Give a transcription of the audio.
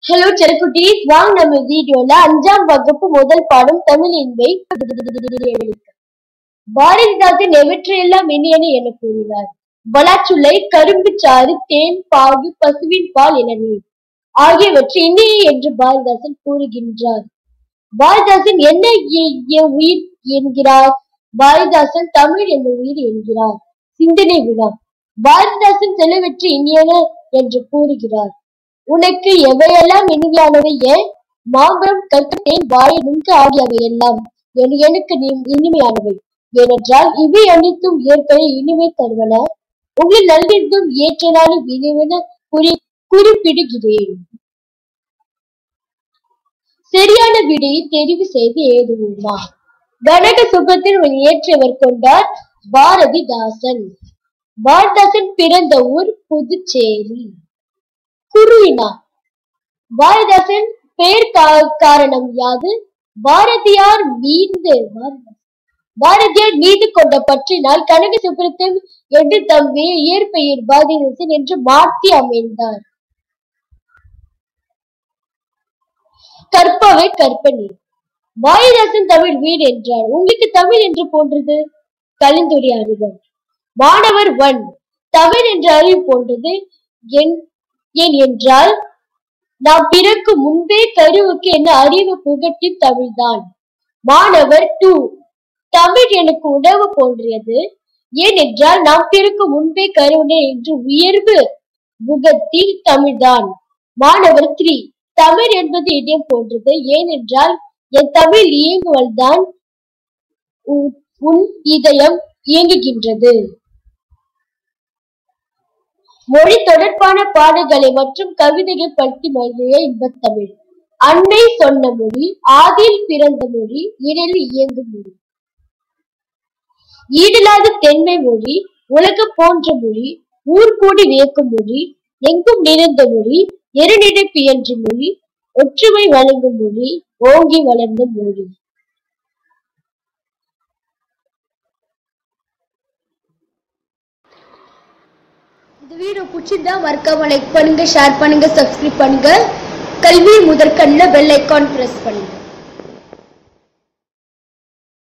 hello செருக்குட்டீஸ் வாங்க நம்ம வீடியோல அஞ்சாம் வகுப்பு முதல் பாடம் தமிழ் இன்பை பாரதிதாசன் எவற்றையெல்லாம் இனியன என கூறினார் வளாச்சுளை கரும்பு சாறு தேன் பாகு பசுவின் பால் இளநீர் ஆகியவற்றை இனிய என்று பாரதிதாசன் கூறுகின்றார் பாரதிதாசன் என்ன எ- எ- உயிர் என்கிறார் பாரதிதாசன் தமிழ் என்ற உயிர் என்கிறார் சிந்தனை வினா பாரதிதாசன் செலவற்றை இனியன என்று கூறுகிறார் உனக்கு எவையெல்லாம் இனிமையானவை ஏன் மாம்பழம் கற்கத்தேன் வாழை நுங்கு ஆகியவை எல்லாம் என் எனக்கு நீ இனிமையானவை ஏனென்றால் இவை அனைத்தும் ஏற்கனவே இனிமை தருவன உங்கள் நல்லிருந்தும் ஏற்றனாலும் இனிவென குறி குறிப்பிடுகிறேன் சரியான விடையை தெரிவு செய்து எழுதுவோமா கனக சுபத்தில் இயற்றியவர் கொண்டார் பாரதிதாசன் பாரதிதாசன் பிறந்த ஊர் புதுச்சேரி குருவினா பாரதிதாசன் பெயர் கா- காரணம் யாது பாரதியார் மீது பாரதியார் மீது கொண்ட பற்றினால் கனக சுப்ரத்தம் என்று தம்பி இயற்பெயர் பாரதிதாசன் என்று மாற்றி அமைந்தார் கற்பவை கற்பனை பாரதிதாசன் தமிழ் வீடு என்றார் உங்களுக்கு தமிழ் என்று போன்றது கலிந்துரையாடுகள் மாணவர் ஒன் தமிழ் என்ற அறிவு போன்றது என் ஏன் என்றால் நாம் பிறக்கும் முன்பே கருவுக்கு என்ன அறிவு புகட்டி தமிழ்தான் மாணவர் டூ தமிழ் எனக்கு உணவு போன்றது ஏனென்றால் நாம் பிறக்கும் முன்பே கருவினை என்று உயர்வு புகத்தி தமிழ்தான் மாணவர் த்ரீ தமிழ் என்பது இதயம் போன்றது ஏனென்றால் என் தமிழ் இயங்குவல்தான் உன் உன் இதயம் இயங்குகின்றது மொழி தொடர்பான பாடல்களை மற்றும் கவிதைகள் பற்றி மகிழ இன்பத்தமிழ் அன்னை சொன்ன மொழி ஆதியில் பிறந்த மொழி இரவில் இயங்கும் மொழி ஈடில்லாத தென்மை மொழி உலக போன்ற மொழி ஊர் கூடி வியக்கும் மொழி எங்கும் நிறைந்த மொழி எருநிலை பியன்ற மொழி ஒற்றுமை வழங்கும் மொழி ஓங்கி வளர்ந்த மொழி இந்த வீடியோ பிடிச்சிருந்தா மறக்காம லைக் பண்ணுங்க ஷேர் பண்ணுங்க சப்ஸ்கிரைப் பண்ணுங்க கல்வி முதற்கண்ணில் பெல் ஐக்கான் பிரஸ் பண்ணுங்க